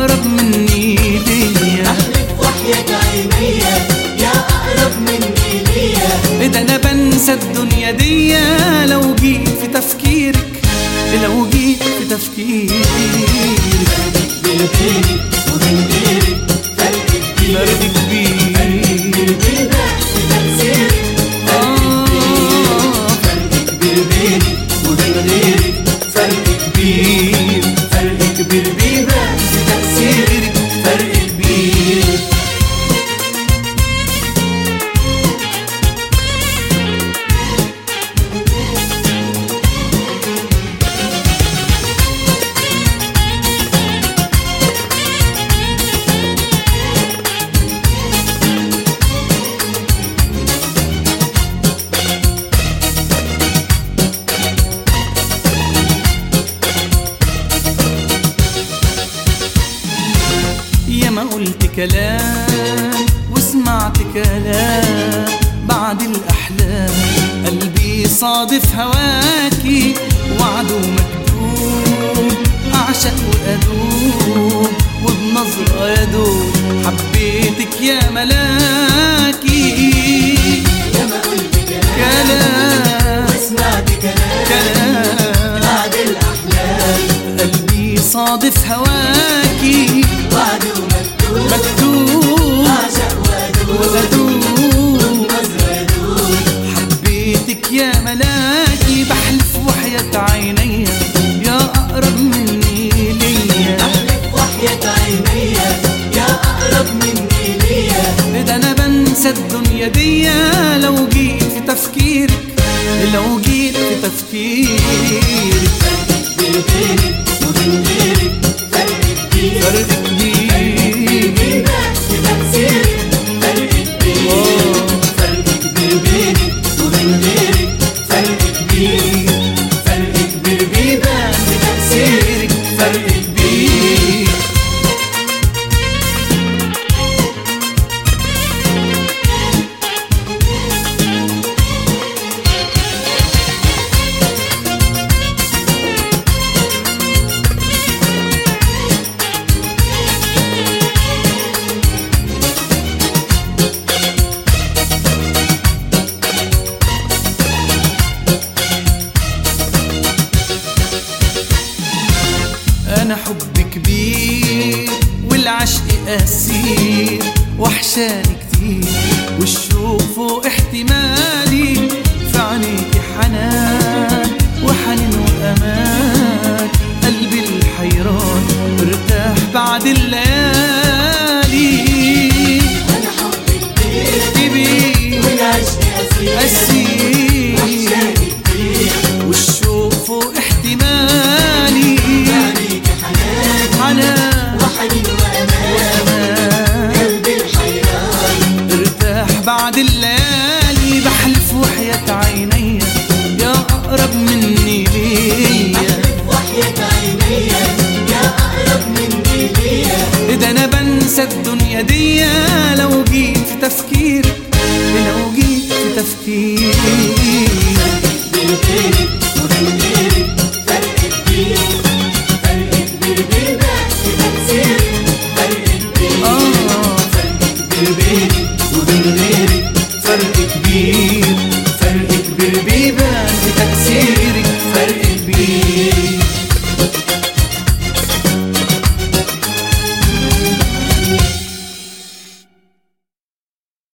أقرب مني ليا أحلف وحياة عينيا يا أقرب مني ليا ده أنا بنسى الدنيا دي لو جيت في تفكيرك لو جيت في تفكيرك بين بيني وبين غيرك فرق كبير فرق كبير بينا في تأثيرك آه فرق كبير بيني وبين غيرك فرق كبير فرق كبير بينا في تأثيرك فرق كبير يا ما قلت كلام وسمعت كلام بعد الأحلام قلبي صادف هواكي وعده مكتوب أعشق وأدوب وبنظرة يدوب حبيتك يا ملاكي يا ما قلت كلام كلام وسمعت كلام كلام بعد الأحلام قلبي صادف هواكي وعد ومكتوب مكتوب أعشق وأدوب وأدوب نظرة يدوب حبيتك يا ملاكي بحلف وحياة عينيا يا أقرب مني ليا أحلف وحياة عينيا يا أقرب مني ليا ده أنا بنسى الدنيا دي لو جيت في تفكيرك لو جيت في تفكيرك بين بيني وبين غيرك فرق كبير فرق كبير بينا في تأثيرك فرق كبير آه. فرق كبير بيني وبين غيرك فرق كبير فرق كبير بينا في تأثيرك فرق كبير أنا حب كبير والعشق أسير وحشاني كتير والشوق فوق احتمالي في عينيكي حنان وحنين وأمان قلبي الحيران ارتاح بعد الليالي أنا حبي كبير كبير والعشق أسير أسير وحشاني كتير والشوق فوق احتمالي عليك حنان حنان وحنين وأمان وأمان قلبي الحيران ارتاح بعد الليالي بحلف وحياة عينيا يا أقرب مني ليا أحلف وحياة عينيا يا أقرب مني ليا ده أنا بنسى الدنيا دي لو جيت في تفكيرك لو جيت في تفكيرك بين بينك وبين غيرك فرق كبير فرق كبير بينا في تأثيرك فرق كبير آه فرق كبير بينك وبين غيرك فرق كبير فرق كبير بيبان في تأثيرك